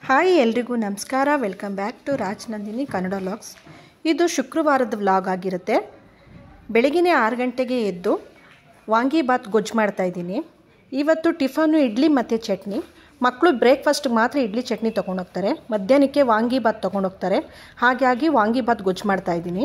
hi ಎಲ್ರಿಗೂ ನಮಸ್ಕಾರ welcome back to Rajanandini Kannada vlogs ಇದು ಶುಕ್ರವಾರದ ವ್ಲಾಗ್ ಆಗಿರುತ್ತೆ ಬೆಳಗಿನ ಆರು ಗಂಟೆಗೆ ಎದ್ದು ವಾಂಗಿಬಾತ್ ಗೊಜ್ಜು ಮಾಡ್ತಾಯಿದ್ದೀನಿ ಇವತ್ತು ಟಿಫನು ಇಡ್ಲಿ ಮತ್ತು ಚಟ್ನಿ ಮಕ್ಕಳು ಬ್ರೇಕ್ಫಾಸ್ಟ್ಗೆ ಮಾತ್ರ ಇಡ್ಲಿ ಚಟ್ನಿ ತೊಗೊಂಡೋಗ್ತಾರೆ ಮಧ್ಯಾಹ್ನಕ್ಕೆ ವಾಂಗಿಬಾತ್ ತೊಗೊಂಡೋಗ್ತಾರೆ ಹಾಗಾಗಿ ವಾಂಗಿಬಾತ್ ಗೊಜ್ಜು ಮಾಡ್ತಾಯಿದ್ದೀನಿ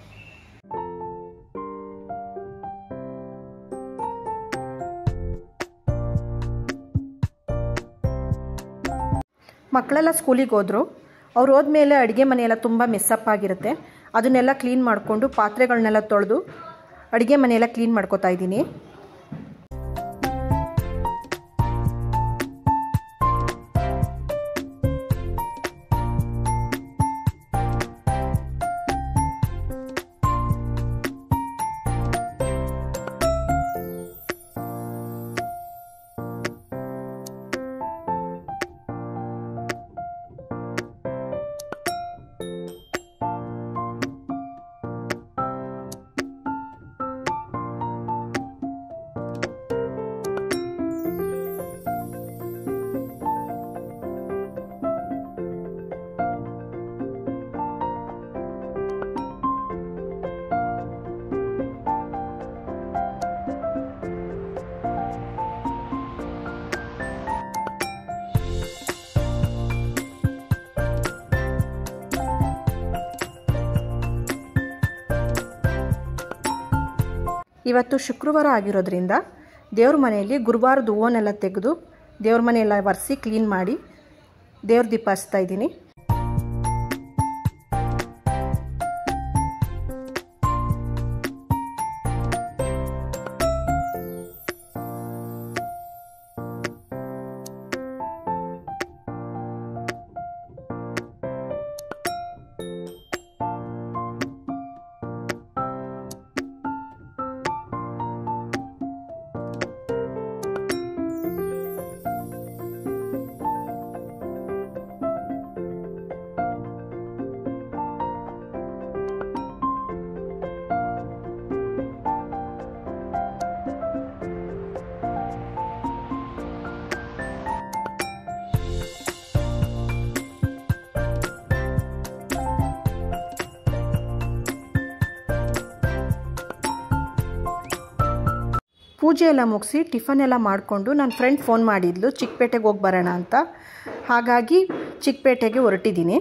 ಮಕ್ಕಳೆಲ್ಲ ಸ್ಕೂಲಿಗೆ ಹೋದರು ಅವ್ರು ಹೋದ್ಮೇಲೆ ಅಡುಗೆ ಮನೆಯೆಲ್ಲ ತುಂಬ ಮೆಸ್ಸಪ್ ಆಗಿರುತ್ತೆ ಅದನ್ನೆಲ್ಲ ಕ್ಲೀನ್ ಮಾಡಿಕೊಂಡು ಪಾತ್ರೆಗಳನ್ನೆಲ್ಲ ತೊಳೆದು ಅಡುಗೆ ಮನೆಯೆಲ್ಲ ಕ್ಲೀನ್ ಮಾಡ್ಕೋತಾ ಇದ್ದೀನಿ ಇವತ್ತು ಶುಕ್ರವಾರ ಆಗಿರೋದ್ರಿಂದ ದೇವ್ರ ಮನೆಯಲ್ಲಿ ಗುರುವಾರದ ಹೂವನ್ನೆಲ್ಲ ತೆಗೆದು ದೇವ್ರ ಮನೆಯೆಲ್ಲ ಒರೆಸಿ ಕ್ಲೀನ್ ಮಾಡಿ ದೇವ್ರ ದೀಪ ಹಚ್ತಾ ಇದ್ದೀನಿ ಪೂಜೆ ಎಲ್ಲ ಮುಗಿಸಿ ಟಿಫನ್ ಎಲ್ಲ ಮಾಡಿಕೊಂಡು ನನ್ನ ಫ್ರೆಂಡ್ ಫೋನ್ ಮಾಡಿದ್ಲು ಚಿಕ್ಕಪೇಟೆಗೆ ಹೋಗಿ ಬರೋಣ ಅಂತ ಹಾಗಾಗಿ ಚಿಕ್ಕಪೇಟೆಗೆ ಹೊರಟಿದ್ದೀನಿ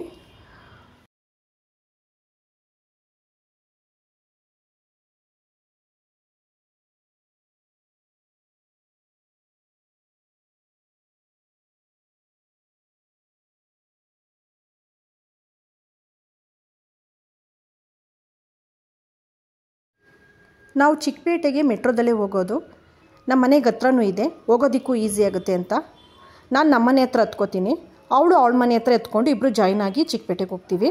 ನಾವು ಚಿಕ್ಕಪೇಟೆಗೆ ಮೆಟ್ರೋದಲ್ಲೇ ಹೋಗೋದು ನಮ್ಮ ಮನೆಗೆ ಹತ್ರನೂ ಇದೆ ಹೋಗೋದಕ್ಕೂ ಈಸಿ ಆಗುತ್ತೆ ಅಂತ ನಾನು ನಮ್ಮ ಮನೆ ಹತ್ರ ಹತ್ಕೋತೀನಿ ಅವಳು ಅವಳ ಮನೆ ಹತ್ರ ಎತ್ಕೊಂಡು ಇಬ್ಬರು ಜಾಯ್ನ್ ಆಗಿ ಚಿಕ್ಕಪೇಟೆಗೆ ಹೋಗ್ತೀವಿ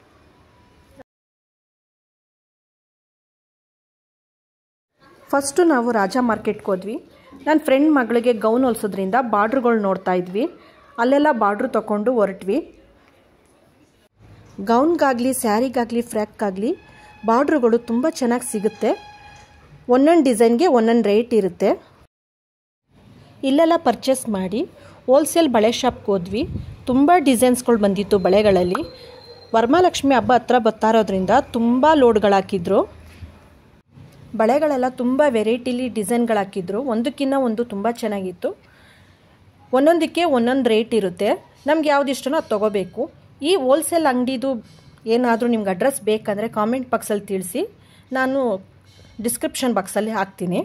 ಫಸ್ಟು ನಾವು ರಾಜ ಮಾರ್ಕೆಟ್ಗೆ ಹೋದ್ವಿ ನನ್ನ ಫ್ರೆಂಡ್ ಮಗಳಿಗೆ ಗೌನ್ ಹೊಲ್ಸೋದ್ರಿಂದ ಬಾರ್ಡ್ರುಗಳು ನೋಡ್ತಾ ಇದ್ವಿ ಅಲ್ಲೆಲ್ಲ ಬಾರ್ಡ್ರು ತೊಗೊಂಡು ಹೊರಟ್ವಿ ಗೌನ್ಗಾಗಲಿ ಸ್ಯಾರಿಗಾಗಲಿ ಫ್ರ್ಯಾಕ್ಗಾಗಲಿ ಬಾರ್ಡ್ರುಗಳು ತುಂಬ ಚೆನ್ನಾಗಿ ಸಿಗುತ್ತೆ ಒಂದೊಂದು ಡಿಸೈನ್ಗೆ ಒಂದೊಂದು ರೇಟ್ ಇರುತ್ತೆ ಇಲ್ಲೆಲ್ಲ ಪರ್ಚೇಸ್ ಮಾಡಿ ಹೋಲ್ಸೇಲ್ ಬಳೆ ಶಾಪ್ಗೆ ಹೋದ್ವಿ ತುಂಬ ಡಿಸೈನ್ಸ್ಗಳು ಬಂದಿತ್ತು ಬಳೆಗಳಲ್ಲಿ ವರಮಹಾಲಕ್ಷ್ಮಿ ಹಬ್ಬ ಹತ್ರ ಬರ್ತಾ ಇರೋದ್ರಿಂದ ತುಂಬ ಲೋಡ್ಗಳು ಹಾಕಿದ್ರು ಬಳೆಗಳೆಲ್ಲ ತುಂಬ ವೆರೈಟಿಲಿ ಡಿಸೈನ್ಗಳು ಹಾಕಿದ್ರು ಒಂದಕ್ಕಿಂತ ಒಂದು ತುಂಬ ಚೆನ್ನಾಗಿತ್ತು ಒಂದೊಂದಕ್ಕೆ ಒಂದೊಂದು ರೇಟ್ ಇರುತ್ತೆ ನಮ್ಗೆ ಯಾವ್ದು ಇಷ್ಟನೋ ಅದು ತೊಗೋಬೇಕು ಈ ಹೋಲ್ಸೇಲ್ ಅಂಗಡಿದು ಏನಾದರೂ ನಿಮ್ಗೆ ಅಡ್ರೆಸ್ ಬೇಕಂದರೆ ಕಾಮೆಂಟ್ ಬಾಕ್ಸಲ್ಲಿ ತಿಳಿಸಿ ನಾನು ಡಿಸ್ಕ್ರಿಪ್ಷನ್ ಬಾಕ್ಸಲ್ಲಿ ಹಾಕ್ತೀನಿ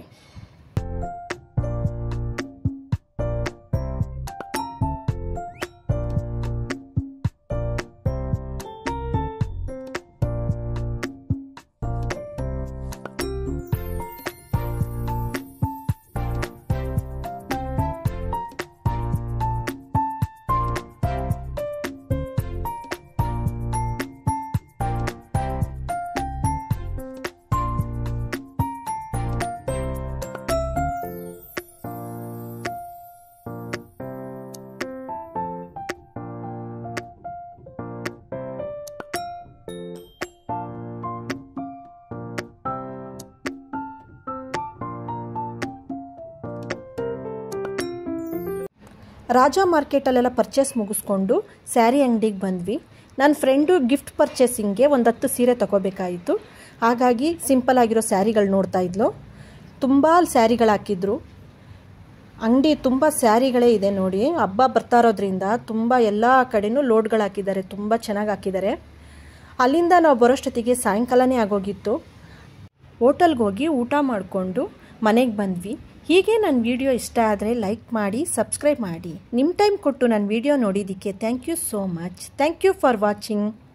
ರಾಜ ಮಾರ್ಕೆಟಲ್ಲೆಲ್ಲ ಪರ್ಚೇಸ್ ಮುಗಿಸ್ಕೊಂಡು ಸ್ಯಾರಿ ಅಂಗಡಿಗೆ ಬಂದ್ವಿ ನನ್ನ ಫ್ರೆಂಡು ಗಿಫ್ಟ್ ಪರ್ಚೇಸಿಂಗ್ಗೆ ಒಂದು ಹತ್ತು ಸೀರೆ ತಗೋಬೇಕಾಯಿತು ಹಾಗಾಗಿ ಸಿಂಪಲ್ ಆಗಿರೋ ಸ್ಯಾರಿಗಳು ನೋಡ್ತಾ ಇದ್ಲು ತುಂಬ ಸ್ಯಾರಿಗಳು ಹಾಕಿದ್ರು ಅಂಗಡಿ ತುಂಬ ಸ್ಯಾರಿಗಳೇ ಇದೆ ನೋಡಿ ಹಬ್ಬ ಬರ್ತಾ ಇರೋದ್ರಿಂದ ತುಂಬ ಎಲ್ಲ ಕಡೆನೂ ಲೋಡ್ಗಳು ಹಾಕಿದ್ದಾರೆ ತುಂಬ ಚೆನ್ನಾಗಿ ಹಾಕಿದ್ದಾರೆ ಅಲ್ಲಿಂದ ನಾವು ಬರೋಷ್ಟೊತ್ತಿಗೆ ಸಾಯಂಕಾಲನೇ ಆಗೋಗಿತ್ತು ಹೋಟೆಲ್ಗೆ ಹೋಗಿ ಊಟ ಮಾಡಿಕೊಂಡು ಮನೆಗೆ ಬಂದ್ವಿ ಹೀಗೆ ನನ್ನ ವಿಡಿಯೋ ಇಷ್ಟ ಆದರೆ ಲೈಕ್ ಮಾಡಿ ಸಬ್ಸ್ಕ್ರೈಬ್ ಮಾಡಿ ನಿಮ್ಮ ಟೈಮ್ ಕೊಟ್ಟು ನನ್ನ ವಿಡಿಯೋ ನೋಡಿದ್ದಕ್ಕೆ thank you so much thank you for watching